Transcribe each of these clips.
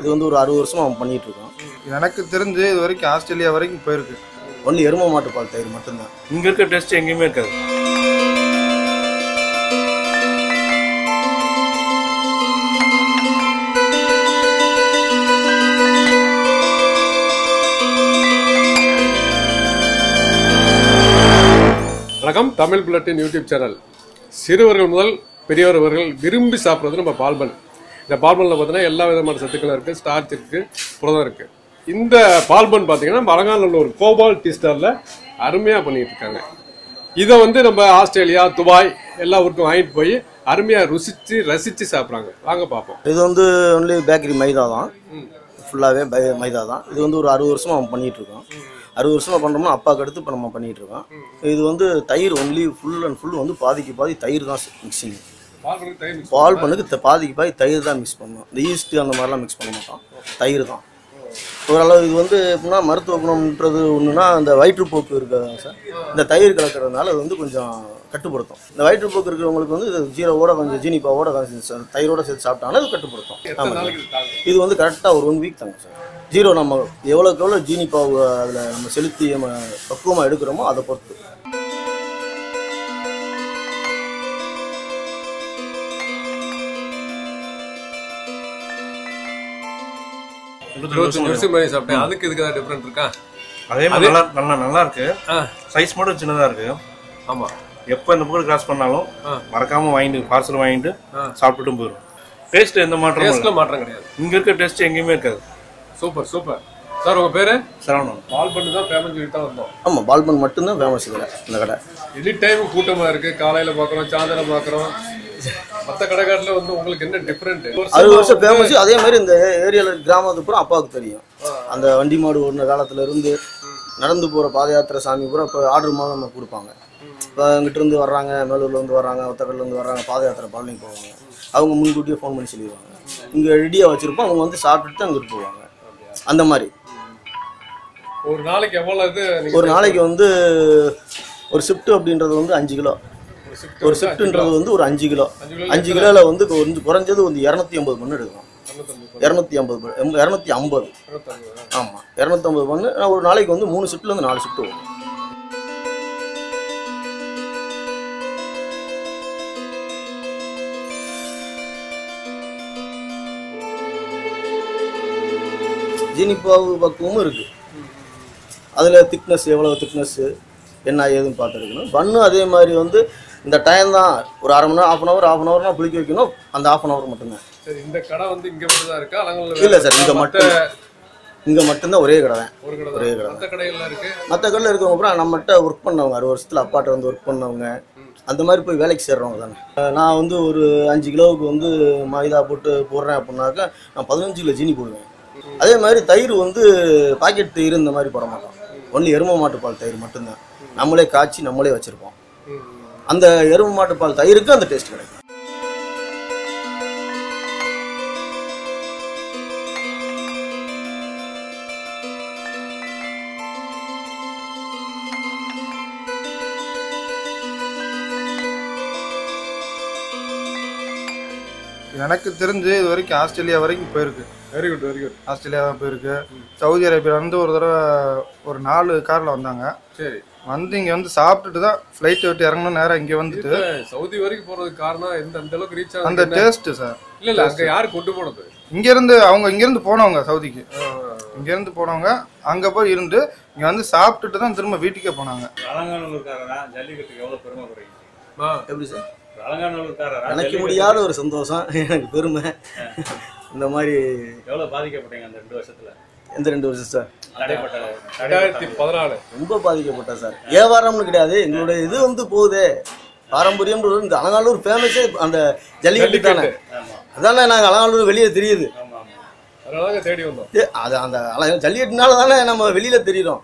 இது வந்து ஒரு அறுபது வருஷமா அவன் பண்ணிட்டு இருக்கான் எனக்கு தெரிஞ்சு இது வரைக்கும் ஆஸ்திரேலியா வரைக்கும் போயிருக்கு ஒன்லி எரும மாட்டு பால் தயிர் மட்டும்தான் இங்க இருக்க டெஸ்ட் எங்கேயுமே இருக்காது வணக்கம் தமிழ் புல்லட்டின் யூடியூப் சேனல் சிறுவர்கள் முதல் பெரியவர்கள் விரும்பி சாப்பிட்றது நம்ம பால்பன் இந்த பால்பனில் பார்த்தீங்கன்னா எல்லா விதமான சத்துக்களும் இருக்குது ஸ்டார்ச் இருக்குது புரதம் இருக்குது இந்த பால்பன் பார்த்தீங்கன்னா மலங்காநல்லூர் கோபால் டீ ஸ்டாரில் அருமையாக பண்ணிட்டு இருக்காங்க இதை வந்து நம்ம ஆஸ்திரேலியா துபாய் எல்லா ஊருக்கும் வாங்கிட்டு போய் அருமையாக ருசித்து ரசித்து சாப்பிட்றாங்க வாங்க பார்ப்போம் இது வந்து ஒன்லி பேக்கரி மைதா தான் ஃபுல்லாகவே பை மைதா தான் இது வந்து ஒரு அறுபது வருஷமா அவன் பண்ணிட்டு இருக்கான் அறுபது வருஷமா பண்ணுறோம்னா அப்பாவுக்கு அடுத்து இப்போ நம்ம பண்ணிட்டு இருக்கோம் இது வந்து தயிர் ஒன்லி ஃபுல் அண்ட் ஃபுல் வந்து பாதிக்கு பாதி தயிர் தான் மிக்சிங் பால்பனுக்கு தயிர் mix பால் பண்ணுக்கு த- பாதிக்கு பாதி தயிர் தான் மிக்ஸ் பண்ணுவோம் இந்த ஈஸ்ட் அந்த மாதிரிலாம் மிக்ஸ் பண்ண மாட்டோம் தயிர் தான் ஓரளவு இது வந்து எப்படின்னா மருத்துவ குணம்ன்றது ஒன்றுனா இந்த வயிற்றுப்போக்கு இருக்கிறதா சார் இந்த தயிர் கலக்கிறதுனால அது வந்து கொஞ்சம் கட்டுப்படுத்தும் இந்த வயிற்றுப்போக்கு இருக்கிறவங்களுக்கு வந்து இது ஜீரோவோட கொஞ்சம் ஜீனிப்பாவோட கொஞ்சம் ச- தயிரோட சேர்த்து சாப்பிட்டாங்கன்னா அது கட்டுப்படுத்தும் எத்தனை ஆமாம் நாளைக்கு இது தாங்கும்? இது வந்து கரெக்டாக ஒரு ஒன் வீக் தாங்க சார் ஜீரோ நம்ம எவ்வளோக்கு எவ்வளோ ஜீனிப்பாவு அதில் நம்ம செலுத்தி நம்ம பக்குவமாக எடுக்கிறோமோ அதை பொறுத்து இருபத்தஞ்சு வருஷம் மாதிரி சாப்பிட்டேன் அதுக்கு இதுக்கு ஏதாவது டிஃப்ரெண்ட் இருக்கா அதே மாதிரி நல்லா நல்லா நல்லா இருக்கு ஆ சைஸ் மட்டும் சின்னதா இருக்கு ஆமாம் எப்போ இந்த பக்கம் கிராஸ் பண்ணாலும் ஆ. மறக்காம வாங்கிட்டு பார்சல் வாங்கிட்டு ஆ. சாப்பிட்டுட்டும் போயிடும் டேஸ்ட் எந்த மாற்றமும் இல்லை. டேஸ்ட்டில் மாற்றம் கிடையாது இங்க இருக்க டேஸ்ட் எங்கேயுமே இருக்காது சூப்பர் சூப்பர் சார் உங்கள் பேர் சரவணன் பால் பண்ணி தான் ஃபேமஸ் சொல்லிட்டு தான் வந்தோம் ஆமாம் பால்பன் மட்டும்தான் ஃபேமஸ் இதில் இந்த கடை எனி டைம் கூட்டமா இருக்கு காலையில பாக்குறோம் சாயந்தரம் பாக்குறோம் மத்த கடைக்காட்டுல வந்து உங்களுக்கு என்ன டிஃபரெண்ட் அறுபது வருஷம் ஃபேமஸ் அதே மாதிரி இந்த ஏரியாவில் கிராமத்து பூரா அப்பாவுக்கு தெரியும் அந்த வண்டி மாடு ஓடின காலத்துல இருந்து நடந்து போகிற பாத யாத்திரை சாமி பூரா இப்போ ஆர்டர் மாதிரி நம்ம கொடுப்பாங்க இப்போ இங்கிட்ட இருந்து வர்றாங்க மேலூர்ல இருந்து வர்றாங்க ஒத்தக்கல்ல இருந்து வர்றாங்க பாத யாத்திரை பழனி போவாங்க அவங்க முன்கூட்டியே ஃபோன் பண்ணி சொல்லிடுவாங்க இங்கே ரெடியாக வச்சுருப்போம் அவங்க வந்து சாப்பிட்டுட்டு அங்கிட்டு போவாங்க அந்த மாதிரி ஒரு நாளைக்கு எவ்வளவு இது நீங்க ஒரு நாளைக்கு வந்து ஒரு ஷிஃப்ட் அப்படின்றது வந்து அஞ்சு கிலோ ஒரு shift ஒரு வந்து ஷிஃப்ட்ன்றது வந்து ஒரு அஞ்சு கிலோ அஞ்சு கிலோ அஞ்சு கிலோவில் வந்து கொஞ்சம் குறைஞ்சது வந்து இரநூத்தி ஐம்பது மண் எடுக்கும் தொண்ணூத்தொன்பது, இரநூத்தி ஐம்பது இரநூத்தி ஐம்பது இருபத்தொன்பது. ஆமாம் இரநூத்தம்பது பண்ணு நான் ஒரு நாளைக்கு வந்து மூணு ஷிஃப்ட்லேருந்து நாலு ஷிஃப்ட் வரும் ஜீனிப்பாவு பக்குவமும் இருக்குது அதில் திக்னஸ் எவ்வளோ திக்னஸ்ஸு என்ன ஏதுன்னு பார்த்துருக்கணும் பண்ணு அதே மாதிரி வந்து இந்த டைம் தான் ஒரு அரை மணி நேரம் half an hour half an ஹவர்னா புளிக்க வைக்கணும் அந்த ஆஃப் அன் ஹவர் மட்டும்தான் சரி இந்த கடை வந்து இங்க மட்டும் தான் இருக்கா அலங்கல்ல இல்லை சார் இங்கே மத்த மட்டும் இங்கே மட்டும்தான் ஒரே கடை தான் ஒரு கடை ஒரே தான் கடை மத்த கடைகள்லாம் இருக்கு மற்ற கடையில் இருக்கவங்க அப்புறம் நம்மகிட்ட ஒர்க் பண்ணவங்க அறுபது வருஷத்தில் அப்பாட்ட வந்து ஒர்க் பண்ணவங்க அந்த மாதிரி போய் வேலைக்கு சேர்றவங்க தானே அஹ் நான் வந்து ஒரு அஞ்சு கிலோவுக்கு வந்து மைதா போட்டு போடுறேன் அப்படின்னாக்கா நான் பதினஞ்சு கிலோ ஜீனி போடுவேன் அதே மாதிரி தயிர் வந்து பாக்கெட் தயிர் இந்த மாதிரி போட மாட்டோம் ஒன்லி எரும மாட்டு பால் தயிர் மட்டும்தான் நம்மளே காய்ச்சி நம்மளே வச்சுருப்போம் ம். அந்த எரும மாட்டு பால் தயிருக்கு அந்த டேஸ்ட் கிடைக்கும் எனக்கு தெரிஞ்சு இது வரைக்கும் ஆஸ்திரேலியா வரைக்கும் போயிருக்கு very good very good Australia தான் போயிருக்கு சவுதி அரேபியா வந்து ஒரு தடவை ஒரு நாலு காரில் வந்தாங்க சரி வந்து இங்கே வந்து சாப்பிட்டுட்டு தான் ஃப்ளைட் விட்டு இறங்கணும் நேரம் இங்கே வந்துட்டு இப்ப சவுதி வரைக்கும் போறதுக்கு காரணம் எந்த அந்த அளவுக்கு ரீச் அந்த ஆகுது டேஸ்ட்டு சார் இல்ல இல்ல அங்க யாரு கொண்டு போனது இங்கேருந்து அவங்க இங்கேருந்து போனவங்க சவுதிக்கு இங்கேருந்து போனவங்க அங்கே போய் இருந்து இங்கே வந்து சாப்பிட்டுட்டு தான் திரும்ப வீட்டுக்கே போனாங்க அலங்காநல்லூர்காரரா ஜல்லிக்கட்டுக்கு எவ்வளவு பெருமை குறையும் ஆ. எப்படி சார் அலங்காநல்லூர்காரரா நினைக்க ஜல்லிக்கட்டுக்கு முடியாத ஒரு சந்தோஷம் எனக்கு பெருமை இந்த மாதிரி எவ்வளவு பாதிக்கப்பட்டீங்க அந்த ரெண்டு வருஷத்துல எந்த ரெண்டு வருஷம் சார் தடைப்பட்ட ரெண்டாயிரத்தி பதினாலு ரொம்ப பாதிக்கப்பட்டேன் சார் வியாபாரம்னு கிடையாது எங்களுடைய இது வந்து போகுதே பாரம்பரியம்ன்றது இந்த அலங்காலூர் ஃபேமஸே அந்த ஜல்லிக்கட்டு தானே ஆமா அதானே நாங்கள் அலங்காலூர் வெளியே தெரியுது ஆமா ஆமா அதனால தேடி வந்தோம் ஏ, அது அந்த அல ஜல்லிக்கட்டுனால தானே நம்ம வெளியில தெரியுறோம்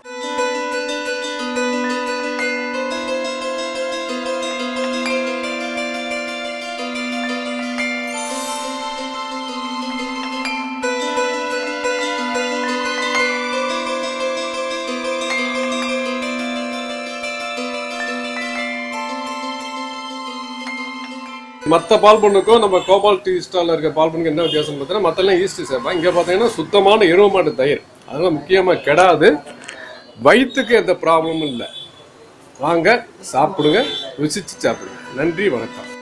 மற்ற பால் பண்ணுக்கும் நம்ம கோபால் டீ ஸ்டாலில் இருக்க பால் பண்ணுக்கு என்ன வித்தியாசம் பார்த்தீங்கன்னா மற்றெல்லாம் ஈஸ்ட் சேர்ப்பாங்க இங்கே பார்த்தீங்கன்னா சுத்தமான எருவ மாட்டு தயிர் அதெல்லாம் முக்கியமாக கெடாது வயிற்றுக்கு எந்த ப்ராப்ளமும் இல்லை வாங்க சாப்பிடுங்க ருசிச்சு சாப்பிடுங்க நன்றி வணக்கம்